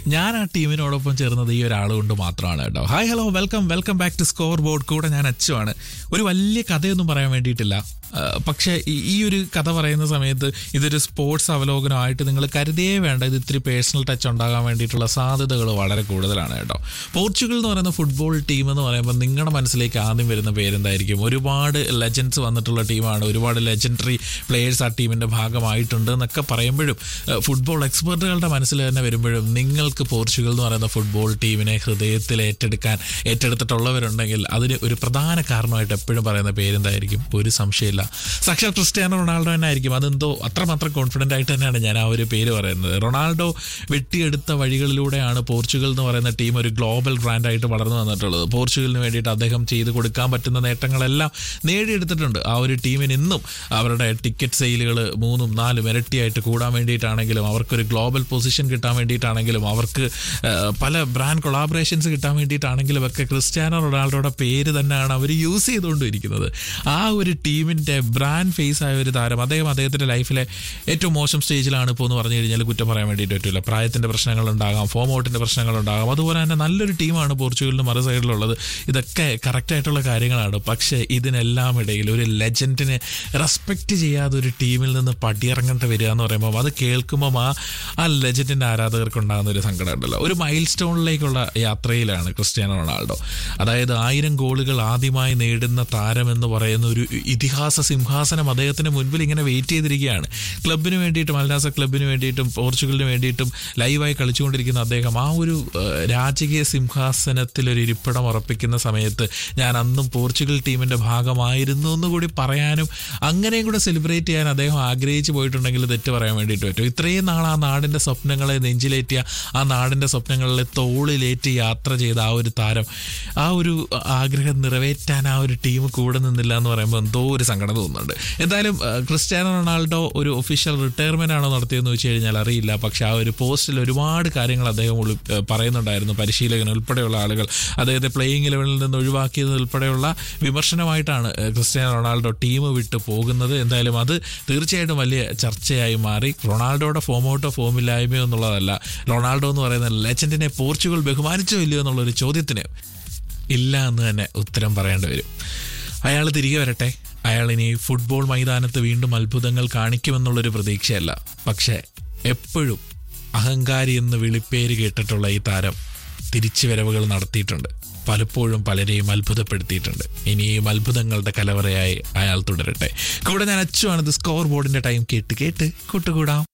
ഞാൻ ആ ടീമിനോടൊപ്പം ചേർന്നത് ഈ ഒരാൾ കൊണ്ട് മാത്രമാണ് കേട്ടോ hi hello welcome welcome back to score board കൂടെ ഞാൻ അച്ചുവാണ് ഒരു വലിയ കഥയൊന്നും പറയാൻ വേണ്ടിയിട്ടില്ല ആ, പക്ഷേ ഈ- ഈ ഒരു കഥ പറയുന്ന സമയത്ത് ഇതൊരു സ്പോർട്സ് അവലോകനമായിട്ട് നിങ്ങൾ കരുതിയേ വേണ്ട ഇത് ഇത്തിരി പേഴ്സണൽ ടച്ച് ഉണ്ടാകാൻ വേണ്ടിയിട്ടുള്ള സാധ്യതകൾ വളരെ കൂടുതലാണ് കേട്ടോ പോർച്ചുഗൽ എന്ന് പറയുന്ന ഫുട്ബോൾ ടീം എന്ന് പറയുമ്പോൾ നിങ്ങളുടെ മനസ്സിലേക്ക് ആദ്യം വരുന്ന പേരെന്തായിരിക്കും ഒരുപാട് ലെജൻഡ്സ് വന്നിട്ടുള്ള ടീമാണ് ഒരുപാട് ലെജൻഡറി പ്ലേയേഴ്സ് ആ ടീമിൻ്റെ ഭാഗമായിട്ടുണ്ട് എന്നൊക്കെ പറയുമ്പോഴും ആ, ഫുട്ബോൾ എക്സ്പെർട്ടുകളുടെ മനസ്സിൽ തന്നെ വരുമ്പോഴും നിങ്ങൾക്ക് പോർച്ചുഗൽ എന്ന് പറയുന്ന ഫുട്ബോൾ ടീമിനെ ഹൃദയത്തിൽ ഏറ്റെടുക്കാൻ ഏറ്റെടുത്തിട്ടുള്ളവരുണ്ടെങ്കിൽ അതിന് ഒരു പ്രധാന കാരണമായിട്ട് എപ്പോഴും പറയുന്ന പേരെന്തായിരിക്കും ഒരു സംശയമില്ല സാക്ഷാൽ ക്രിസ്ത്യാനോ റൊണാൾഡോ തന്നെ ആയിരിക്കും അതെന്തോ അത്രമാത്രം കോൺഫിഡൻ്റ് ആയിട്ട് തന്നെയാണ് ഞാൻ ആ ഒരു പേര് പറയുന്നത് റൊണാൾഡോ വെട്ടിയെടുത്ത വഴികളിലൂടെയാണ് പോർച്ചുഗൽ എന്ന് പറയുന്ന ടീം ഒരു ഗ്ലോബൽ ബ്രാൻഡായിട്ട് വളർന്നു വന്നിട്ടുള്ളത് പോർച്ചുഗലിന് വേണ്ടിയിട്ട് അദ്ദേഹം ചെയ്ത് കൊടുക്കാൻ പറ്റുന്ന നേട്ടങ്ങളെല്ലാം നേടിയെടുത്തിട്ടുണ്ട് ആ ഒരു ടീമിന് ഇന്നും അവരുടെ ടിക്കറ്റ് സെയിലുകൾ മൂന്നും നാലും ഇരട്ടിയായിട്ട് കൂടാൻ വേണ്ടിയിട്ടാണെങ്കിലും അവർക്കൊരു ഗ്ലോബൽ പൊസിഷൻ കിട്ടാൻ വേണ്ടിയിട്ടാണെങ്കിലും അവർക്ക് ആ, പല ബ്രാൻഡ് കൊളാബറേഷൻസ് കിട്ടാൻ വേണ്ടിയിട്ടാണെങ്കിലും ഒക്കെ ക്രിസ്ത്യാനോ റൊണാൾഡോയുടെ പേര് തന്നെയാണ് അവർ യൂസ് ചെയ്തുകൊണ്ടിരിക്കുന്നത് ആ ഒരു ടീമിൻ്റെ ബ്രാൻഡ് ഫേസ് ആയ ഒരു താരം അദ്ദേഹം അദ്ദേഹത്തിൻ്റെ ലൈഫിലെ ഏറ്റവും മോശം സ്റ്റേജിലാണ് ഇപ്പോൾ എന്ന് പറഞ്ഞു കഴിഞ്ഞാൽ കുറ്റം പറയാൻ വേണ്ടിയിട്ട് പറ്റില്ല പ്രായത്തിൻ്റെ പ്രശ്നങ്ങളുണ്ടാകാം ഫോം ഔട്ടിൻ്റെ പ്രശ്നങ്ങളുണ്ടാകാം അതുപോലെ തന്നെ നല്ലൊരു ടീമാണ് പോർച്ചുഗലിന് മറു സൈഡിലുള്ളത് ഇതൊക്കെ കറക്റ്റായിട്ടുള്ള കാര്യങ്ങളാണ് പക്ഷേ ഇതിനെല്ലാം ഇടയിൽ ഒരു ലെജൻഡിനെ റെസ്പെക്റ്റ് ചെയ്യാതെ ഒരു ടീമിൽ നിന്ന് പടിയിറങ്ങേണ്ടി വരിക എന്ന് പറയുമ്പോൾ അത് കേൾക്കുമ്പോൾ ആ ആ ലെജൻഡിൻ്റെ ആരാധകർക്ക് ഉണ്ടാകുന്ന ഒരു സങ്കടം ഉണ്ടല്ലോ ഒരു മൈൽ സ്റ്റോണിലേക്കുള്ള യാത്രയിലാണ് ക്രിസ്ത്യാനോ റൊണാൾഡോ അതായത് ആയിരം ഗോളുകൾ ആദ്യമായി നേടുന്ന താരം എന്ന് പറയുന്ന ഒരു ഇതിഹാസ സിംഹാസനം അദ്ദേഹത്തിന് മുൻപിൽ ഇങ്ങനെ വെയിറ്റ് ചെയ്തിരിക്കുകയാണ് ക്ലബിന് വേണ്ടിയിട്ടും അൽനാസ ക്ലബിന് വേണ്ടിയിട്ടും പോർച്ചുഗലിന് വേണ്ടിയിട്ടും ലൈവായി കളിച്ചുകൊണ്ടിരിക്കുന്ന അദ്ദേഹം ആ ഒരു ഏഹ്, രാജകീയ സിംഹാസനത്തിൽ ഒരു ഇരിപ്പിടം ഉറപ്പിക്കുന്ന സമയത്ത് ഞാൻ അന്നും പോർച്ചുഗൽ ടീമിന്റെ ഭാഗമായിരുന്നു എന്ന് കൂടി പറയാനും അങ്ങനെയും കൂടെ സെലിബ്രേറ്റ് ചെയ്യാൻ അദ്ദേഹം ആഗ്രഹിച്ചു പോയിട്ടുണ്ടെങ്കിൽ തെറ്റ് പറയാൻ വേണ്ടിയിട്ട് പറ്റും ഇത്രയും നാൾ ആ നാടിന്റെ സ്വപ്നങ്ങളെ നെഞ്ചിലേറ്റിയ ആ നാടിന്റെ സ്വപ്നങ്ങളിലെ തോളിലേറ്റ് യാത്ര ചെയ്ത ആ ഒരു താരം ആ ഒരു ആഗ്രഹം നിറവേറ്റാൻ ആ ഒരു ടീം കൂടെ നിന്നില്ല എന്ന് പറയുമ്പോൾ എന്തോ ഒരു സങ്കടം തോന്നുന്നുണ്ട് എന്തായാലും ആ, ക്രിസ്ത്യാനോ റൊണാൾഡോ ഒരു ഒഫീഷ്യൽ റിട്ടയർമെന്റ് ആണോ നടത്തിയതെന്ന് വെച്ച് കഴിഞ്ഞാൽ അറിയില്ല പക്ഷെ ആ ഒരു പോസ്റ്റിൽ ഒരുപാട് കാര്യങ്ങൾ അദ്ദേഹം ഉള്ളി- ഏ, പറയുന്നുണ്ടായിരുന്നു പരിശീലകൻ ഉൾപ്പെടെയുള്ള ആളുകൾ അദ്ദേഹത്തെ പ്ലേയിങ് ഇലവനിൽ നിന്ന് ഒഴിവാക്കിയത് ഉൾപ്പെടെയുള്ള വിമർശനമായിട്ടാണ് ഏ, ക്രിസ്ത്യാനോ റൊണാൾഡോ ടീം വിട്ട് പോകുന്നത് എന്തായാലും അത് തീർച്ചയായിട്ടും വലിയ ചർച്ചയായി മാറി റൊണാൾഡോയുടെ ഫോം ഔട്ടോ ഫോമില്ലായ്മയോ എന്നുള്ളതല്ല റൊണാൾഡോ എന്ന് പറയുന്ന ലെജൻഡിനെ പോർച്ചുഗൽ ബഹുമാനിച്ചോ ഇല്ലയോ എന്നുള്ളൊരു ചോദ്യത്തിന് ഇല്ല എന്ന് തന്നെ ഉത്തരം പറയേണ്ടി വരും അയാൾ തിരികെ വരട്ടെ അയാൾ ഇനി ഫുട്ബോൾ മൈതാനത്ത് വീണ്ടും അത്ഭുതങ്ങൾ കാണിക്കുമെന്നുള്ളൊരു പ്രതീക്ഷയല്ല പക്ഷേ എപ്പോഴും അഹങ്കാരി എന്ന് വിളിപ്പേര് കേട്ടിട്ടുള്ള ഈ താരം തിരിച്ചുവരവുകൾ നടത്തിയിട്ടുണ്ട് പലപ്പോഴും പലരെയും അത്ഭുതപ്പെടുത്തിയിട്ടുണ്ട് ഇനിയും അത്ഭുതങ്ങളുടെ കലവറയായി അയാൾ തുടരട്ടെ കൂടെ ഞാൻ അച്ചുവാണ് ഇത് സ്കോർ ബോർഡിന്റെ ടൈം കേട്ട് കേട്ട് കൂട്ടുകൂടാം